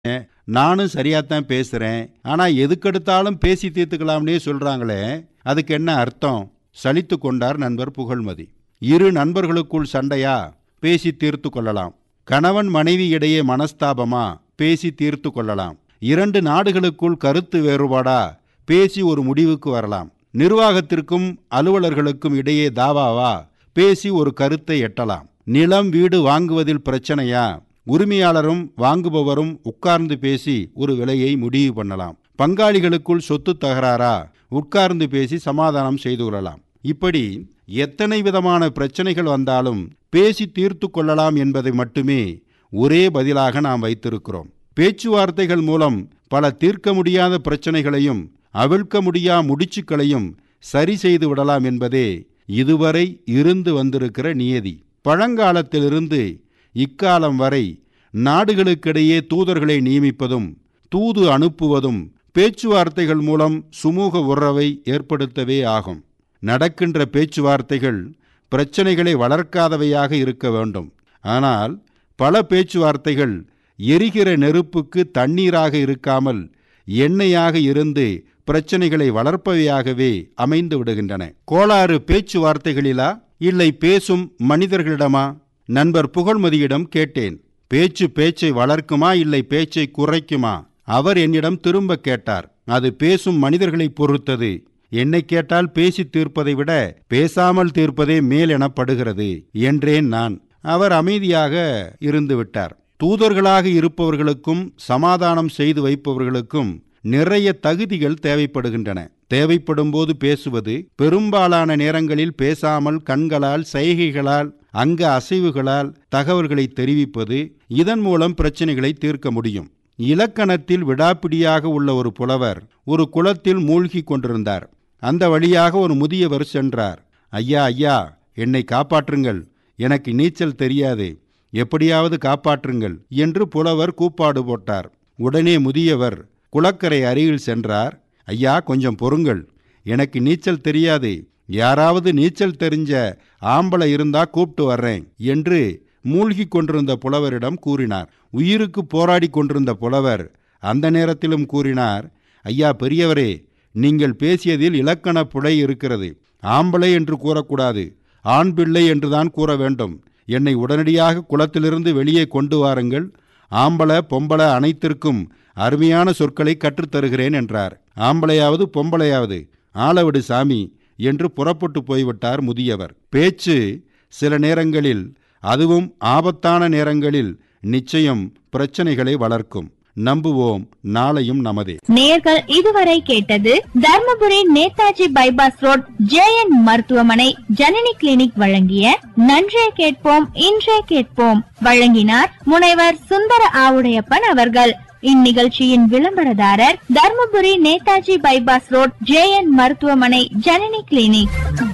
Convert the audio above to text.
நானும் சரியாத்தான் பேசுறேன் ஆனா எதுக்கெடுத்தாலும் பேசி தீர்த்துக்கலாம்னே சொல்றாங்களே அதுக்கு என்ன அர்த்தம் சலித்து கொண்டார் நண்பர் புகழ்மதி இரு நண்பர்களுக்குள் சண்டையா பேசி தீர்த்து கொள்ளலாம் கணவன் மனைவி இடையே மனஸ்தாபமா பேசி தீர்த்து கொள்ளலாம் இரண்டு நாடுகளுக்குள் கருத்து வேறுபாடா பேசி ஒரு முடிவுக்கு வரலாம் நிர்வாகத்திற்கும் அலுவலர்களுக்கும் இடையே தாவாவா பேசி ஒரு கருத்தை எட்டலாம் நிலம் வீடு வாங்குவதில் பிரச்சனையா உரிமையாளரும் வாங்குபவரும் உட்கார்ந்து பேசி ஒரு விலையை முடிவு பண்ணலாம் பங்காளிகளுக்குள் சொத்து தகராறா உட்கார்ந்து பேசி சமாதானம் செய்து கொள்ளலாம் இப்படி எத்தனை விதமான பிரச்சனைகள் வந்தாலும் பேசி தீர்த்து கொள்ளலாம் என்பதை மட்டுமே ஒரே பதிலாக நாம் வைத்திருக்கிறோம் பேச்சுவார்த்தைகள் மூலம் பல தீர்க்க முடியாத பிரச்சனைகளையும் அவிழ்க்க முடியா முடிச்சுக்களையும் சரி செய்து விடலாம் என்பதே இதுவரை இருந்து வந்திருக்கிற நியதி பழங்காலத்திலிருந்து இக்காலம் வரை நாடுகளுக்கிடையே தூதர்களை நியமிப்பதும் தூது அனுப்புவதும் பேச்சுவார்த்தைகள் மூலம் சுமூக உறவை ஏற்படுத்தவே ஆகும் நடக்கின்ற பேச்சுவார்த்தைகள் பிரச்சனைகளை வளர்க்காதவையாக இருக்க வேண்டும் ஆனால் பல பேச்சுவார்த்தைகள் எரிகிற நெருப்புக்கு தண்ணீராக இருக்காமல் எண்ணெயாக இருந்து பிரச்சனைகளை வளர்ப்பவையாகவே அமைந்து விடுகின்றன கோளாறு பேச்சுவார்த்தைகளிலா இல்லை பேசும் மனிதர்களிடமா நண்பர் புகழ்மதியிடம் கேட்டேன் பேச்சு பேச்சை வளர்க்குமா இல்லை பேச்சை குறைக்குமா அவர் என்னிடம் திரும்ப கேட்டார் அது பேசும் மனிதர்களை பொறுத்தது என்னை கேட்டால் பேசி தீர்ப்பதை விட பேசாமல் தீர்ப்பதே மேல் எனப்படுகிறது என்றேன் நான் அவர் அமைதியாக இருந்து விட்டார் தூதர்களாக இருப்பவர்களுக்கும் சமாதானம் செய்து வைப்பவர்களுக்கும் நிறைய தகுதிகள் தேவைப்படுகின்றன தேவைப்படும் போது பேசுவது பெரும்பாலான நேரங்களில் பேசாமல் கண்களால் சைகைகளால் அங்க அசைவுகளால் தகவல்களை தெரிவிப்பது இதன் மூலம் பிரச்சனைகளை தீர்க்க முடியும் இலக்கணத்தில் விடாப்பிடியாக உள்ள ஒரு புலவர் ஒரு குளத்தில் மூழ்கி கொண்டிருந்தார் அந்த வழியாக ஒரு முதியவர் சென்றார் ஐயா ஐயா என்னை காப்பாற்றுங்கள் எனக்கு நீச்சல் தெரியாது எப்படியாவது காப்பாற்றுங்கள் என்று புலவர் கூப்பாடு போட்டார் உடனே முதியவர் குளக்கரை அருகில் சென்றார் ஐயா கொஞ்சம் பொறுங்கள் எனக்கு நீச்சல் தெரியாது யாராவது நீச்சல் தெரிஞ்ச ஆம்பளை இருந்தா கூப்பிட்டு வர்றேன் என்று மூழ்கி கொண்டிருந்த புலவரிடம் கூறினார் உயிருக்கு போராடி கொண்டிருந்த புலவர் அந்த நேரத்திலும் கூறினார் ஐயா பெரியவரே நீங்கள் பேசியதில் இலக்கண புழை இருக்கிறது ஆம்பளை என்று கூறக்கூடாது ஆண் பிள்ளை என்றுதான் கூற வேண்டும் என்னை உடனடியாக குளத்திலிருந்து வெளியே கொண்டு வாருங்கள் ஆம்பளை பொம்பளை அனைத்திற்கும் அருமையான சொற்களை கற்றுத்தருகிறேன் என்றார் ஆம்பளையாவது பொம்பளையாவது ஆளவிடு சாமி என்று புறப்பட்டு போய்விட்டார் முதியவர் பேச்சு சில நேரங்களில் அதுவும் ஆபத்தான நேரங்களில் நிச்சயம் பிரச்சனைகளை வளர்க்கும் நம்புவோம் நாளையும் நமதே நேர்கள் இதுவரை கேட்டது Dharmapuri Netaji bypass road JN மருத்துவமனை ஜனனி கிளினிக் வழங்கிய நன்றே கேட்போம் இன்றே கேட்போம் வழங்கினார் முனைவர் சுந்தர ஆவுடையப்பன் அவர்கள் இந்நிகழ்ச்சியின் விளம்பரதாரர் Dharmapuri Netaji bypass road JN மருத்துவமனை ஜனனி கிளினிக்